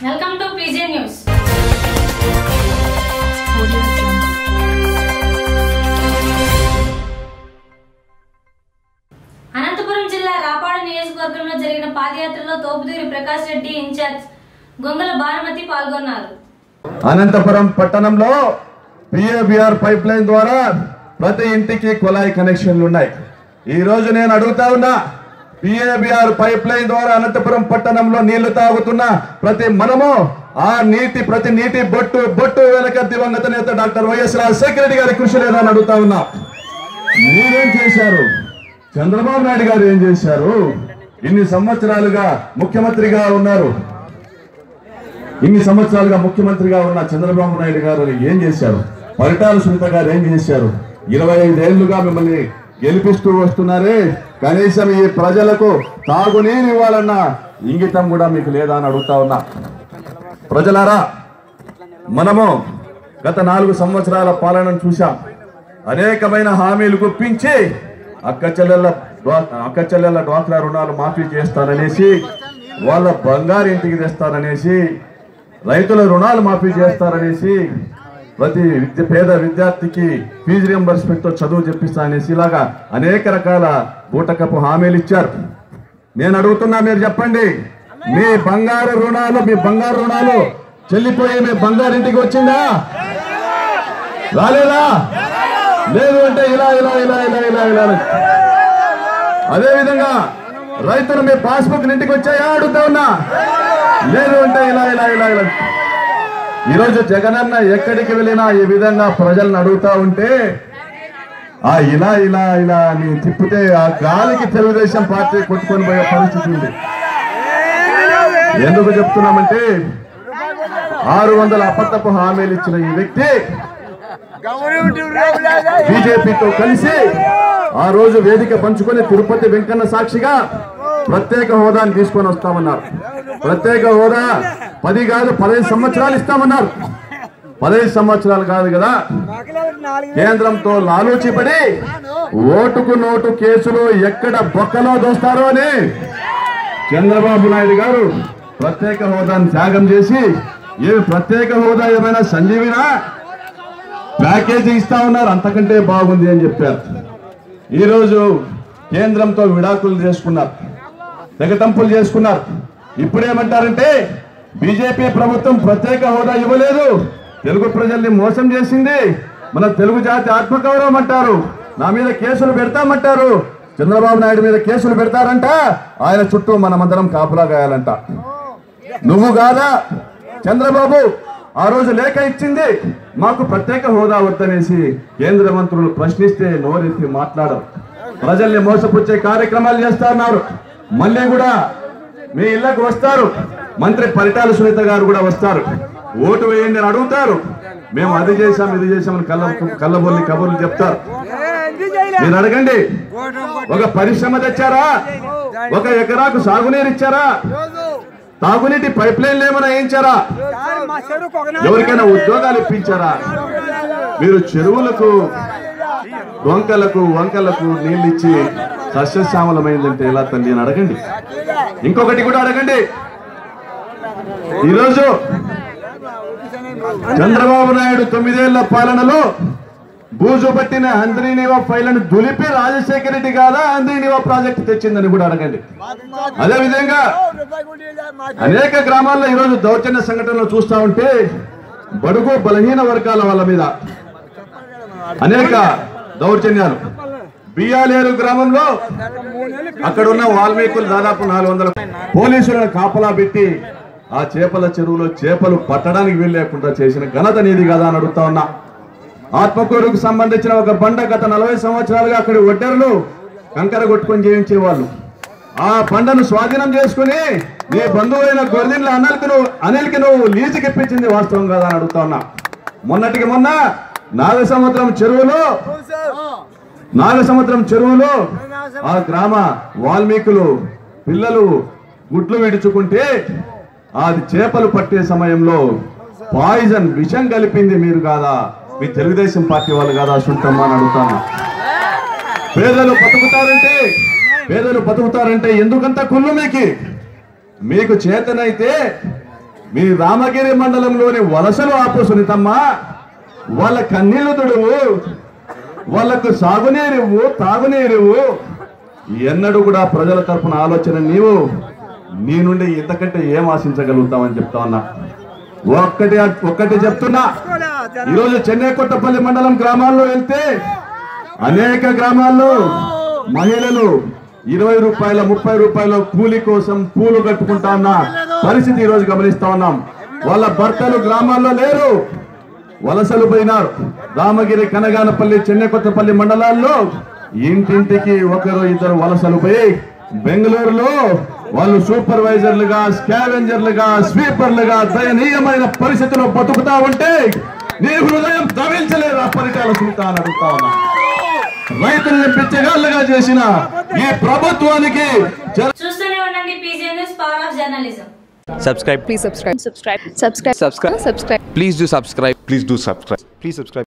Welcome to PJ news Anantapuram జిల్లా రాపాడు నియోజకవర్గంలో జరిగిన పాదయాత్రలో తోపుదూరి ప్రకాష్ రెడ్డి ఇన్ఛార్జ్ గొంగల భానుమతి పాల్గొన్నారు అనంతపురం పట్టణంలో పిఏబిఆర్ పైప్ లైన్ ద్వారా ప్రతి ఇంటికి కుళాయి కనెక్షన్లు ఉన్నాయి ఈ రోజు నేను అడుగుతా ఉన్నా పిఏబిఆర్ పైప్ లైన్ ద్వారా అనంతపురం పట్టణంలో నీళ్లు తాగుతున్న ప్రతి మనము ఆ నీటి ప్రతి నీటి బొట్టు బొట్టు వెనక దివంగత నేత డాక్టర్ వైఎస్ రాజశేఖర రెడ్డి గారి కృషి లేదని అడుగుతా ఉన్నా మీరేం చేశారు చంద్రబాబు నాయుడు గారు ఏం చేశారు ఇన్ని సంవత్సరాలుగా ముఖ్యమంత్రిగా ఉన్నారు ఇన్ని సంవత్సరాలుగా ముఖ్యమంత్రిగా ఉన్న చంద్రబాబు నాయుడు గారు ఏం చేశారు పరిటాల సునీత గారు ఏం చేశారు ఇరవై ఐదేళ్లుగా మిమ్మల్ని గెలిపిస్తూ వస్తున్నారే కనీసం ఈ ప్రజలకు తాగునీరు ఇవ్వాలన్న ఇంగితం కూడా మీకు లేదా అని అడుగుతా ఉన్నా ప్రజలారా మనము గత నాలుగు సంవత్సరాల పాలనను చూశాం అనేకమైన హామీలు గుప్పించి అక్క చెల్లెళ్ళ డ్వా- అక్క చెల్లెళ్ళ డ్వాక్రా రుణాలు మాఫీ చేస్తారనేసి వాళ్ళ బంగారు ఇంటికి తెస్తారనేసి రైతుల రుణాలు మాఫీ చేస్తారనేసి ప్రతి విద్య పేద విద్యార్థికి ఫీజు రియంబర్స్మెంట్ తో చదువు చెప్పిస్తారనేసి ఇలాగా అనేక రకాల బూటకపు హామీలు ఇచ్చారు నేను అడుగుతున్నా మీరు చెప్పండి మీ బంగారు రుణాలు మీ బంగారు రుణాలు చెల్లిపోయి మీ బంగారు ఇంటికి వచ్చిందా రాలేదా లేదు అంటే ఇలా ఇలా ఇలా ఇలా ఇలా ఇలా అని. అదే విధంగా రైతులు మీ పాస్బుక్ ఇంటికి వచ్చాయా అడుగుతా ఉన్నా లేదు అంటే ఇలా ఇలా ఇలా ఇలా ఈరోజు జగనన్న ఎక్కడికి వెళ్ళినా ఈ విధంగా ప్రజలను అడుగుతా ఉంటే ఆ ఇలా ఇలా ఇలా అని తిప్పితే ఆ గాలికి తెలుగుదేశం పార్టీ కొట్టుకొని పోయే పరిస్థితి ఉంది ఎందుకు చెప్తున్నామంటే ఆరు వందల అబద్ధపు హామీలు ఇచ్చిన ఈ వ్యక్తి బీజేపీతో కలిసి ఆ రోజు వేదిక పంచుకొని తిరుపతి వెంకన్న సాక్షిగా ప్రత్యేక హోదాని తీసుకొని వస్తామన్నారు ప్రత్యేక హోదా పది కాదు పదహైదు సంవత్సరాలు ఇస్తామన్నారు పదహైదు సంవత్సరాలు కాదు కదా కేంద్రంతో లాలూచిపడి ఓటుకు నోటు కేసులు ఎక్కడ బొక్కలో దోస్తారో అని చంద్రబాబు నాయుడు గారు ప్రత్యేక హోదాను త్యాగం చేసి ఏ ప్రత్యేక హోదా ఏమైనా సంజీవినా ప్యాకేజీ ఇస్తా ఉన్నారు అంతకంటే బాగుంది అని చెప్పారు ఈరోజు కేంద్రంతో విడాకులు చేసుకున్నారు తెగతంపులు చేసుకున్నారు ఇప్పుడేమంటారంటే బీజేపీ ప్రభుత్వం ప్రత్యేక హోదా ఇవ్వలేదు తెలుగు ప్రజల్ని మోసం చేసింది మన తెలుగు జాతి ఆత్మగౌరవం అంటారు నా మీద కేసులు పెడతామంటారు చంద్రబాబు నాయుడు మీద కేసులు పెడతారంట ఆయన చుట్టూ మనమందరం కాపులా గాయాలంట నువ్వు కాదా చంద్రబాబు ఆ రోజు లేఖ ఇచ్చింది మాకు ప్రత్యేక హోదా వద్దనేసి కేంద్ర మంత్రులు ప్రశ్నిస్తే నోరెత్తి మాట్లాడరు ప్రజల్ని మోసపుచ్చే కార్యక్రమాలు చేస్తున్నారు మళ్ళీ కూడా మీ ఇళ్లకు వస్తారు మంత్రి పరిటాల సునీత గారు కూడా వస్తారు ఓటు వేయండి అని అడుగుతారు మేము అది చేశాం ఇది చేశామని కళ్ళ కళ్ళబొల్లి కబుర్లు చెప్తారు మీరు అడగండి ఒక పరిశ్రమ తెచ్చారా ఒక ఎకరాకు సాగునీరు ఇచ్చారా తాగునీటి పైప్ లైన్లు ఏమైనా వేయించారా ఎవరికైనా ఉద్యోగాలు ఇప్పించారా మీరు చెరువులకు డొంకలకు వంకలకు నీళ్ళు ఇచ్చి సస్యశ్యామలమైందంటే ఎలా తల్లి అని అడగండి ఇంకొకటి కూడా అడగండి ఈరోజు చంద్రబాబు నాయుడు తొమ్మిదేళ్ల పాలనలో బూజు పట్టిన అంద్రీనివా ఫైళ్లను దులిపి రాజశేఖర రెడ్డి కాదా అంద్రీనివా ప్రాజెక్టు తెచ్చిందని కూడా అడగండి అదే విధంగా అనేక గ్రామాల్లో ఈరోజు దౌర్జన్య సంఘటనలు చూస్తా ఉంటే బడుగు బలహీన వర్గాల వాళ్ళ మీద అనేక దౌర్జన్యాలు బియ్యాలేరు గ్రామంలో అక్కడ ఉన్న వాల్మీకులు దాదాపు నాలుగు వందల పోలీసులను కాపలా పెట్టి ఆ చేపల చెరువులో చేపలు పట్టడానికి వీలు లేకుండా చేసిన ఘనత నీది కదా అని అడుగుతా ఉన్నా ఆత్మకూరుకు సంబంధించిన ఒక బండ గత నలభై సంవత్సరాలుగా అక్కడి ఒడ్డర్లు కంకర కొట్టుకొని చేయించేవాళ్ళు ఆ బండను స్వాధీనం చేసుకుని నీ బంధువైన గొర్రెల అనిల్కి నువ్వు అనిల్కి నువ్వు లీజుకి ఇప్పించింది వాస్తవం కదా అని అడుగుతా ఉన్నా మొన్నటికి మొన్న నాగసముద్రం చెరువులో నాగసముద్రం చెరువులో ఆ గ్రామ వాల్మీకులు పిల్లలు గుడ్లు విడుచుకుంటే అది చేపలు పట్టే సమయంలో పాయిజన్ విషం కలిపింది మీరు కాదా మీ తెలుగుదేశం పార్టీ వాళ్ళు కాదా సుంటమ్మా అని అడుగుతాను పేదలు బతుకుతారంటే పేదలు బతుకుతారంటే ఎందుకంత కుళ్ళు మీకు మీకు చేతనైతే మీ రామగిరి మండలంలోని వలసలు ఆపు సునీతమ్మ వాళ్ళ కన్నీళ్లు తుడువు వాళ్ళకు సాగునీరివ్వు తాగునీరివ్వు ఎన్నడూ కూడా ప్రజల తరపున ఆలోచన నీవు నీ నుండి ఇంతకంటే ఏం ఆశించగలుగుతామని చెప్తా ఉన్నా ఒక్కటి ఒక్కటి చెప్తున్నా ఈరోజు చెన్నై కొట్టపల్లి మండలం గ్రామాల్లో వెళ్తే అనేక గ్రామాల్లో మహిళలు ఇరవై రూపాయల ముప్పై రూపాయల కూలి కోసం పూలు కట్టుకుంటా ఉన్న పరిస్థితి ఈ రోజు గమనిస్తా ఉన్నాం వాళ్ళ భర్తలు గ్రామాల్లో లేరు వలసలు పోయినారు రామగిరి కనగానపల్లి చెన్నకొత్తపల్లి మండలాల్లో ఇంటింటికి ఒకరు ఇద్దరు వలసలు పోయి బెంగళూరులో వాళ్ళు సూపర్వైజర్లుగా స్కావెంజర్లుగా స్వీపర్లుగా దయనీయమైన పరిస్థితిలో బతుకుతా ఉంటే నీ హృదయం దవించలేదు ఆ పరికాల సునీత అని అడుగుతా ఉన్నా రైతుల్ని పిచ్చగాళ్ళుగా చేసిన ఈ ప్రభుత్వానికి జర- చూస్తూనే ఉండండి PG news power of journalism subscribe Please subscribe. Subscribe. Subscribe. Subscribe. Subscribe. please do subscribe please do subscribe please subscribe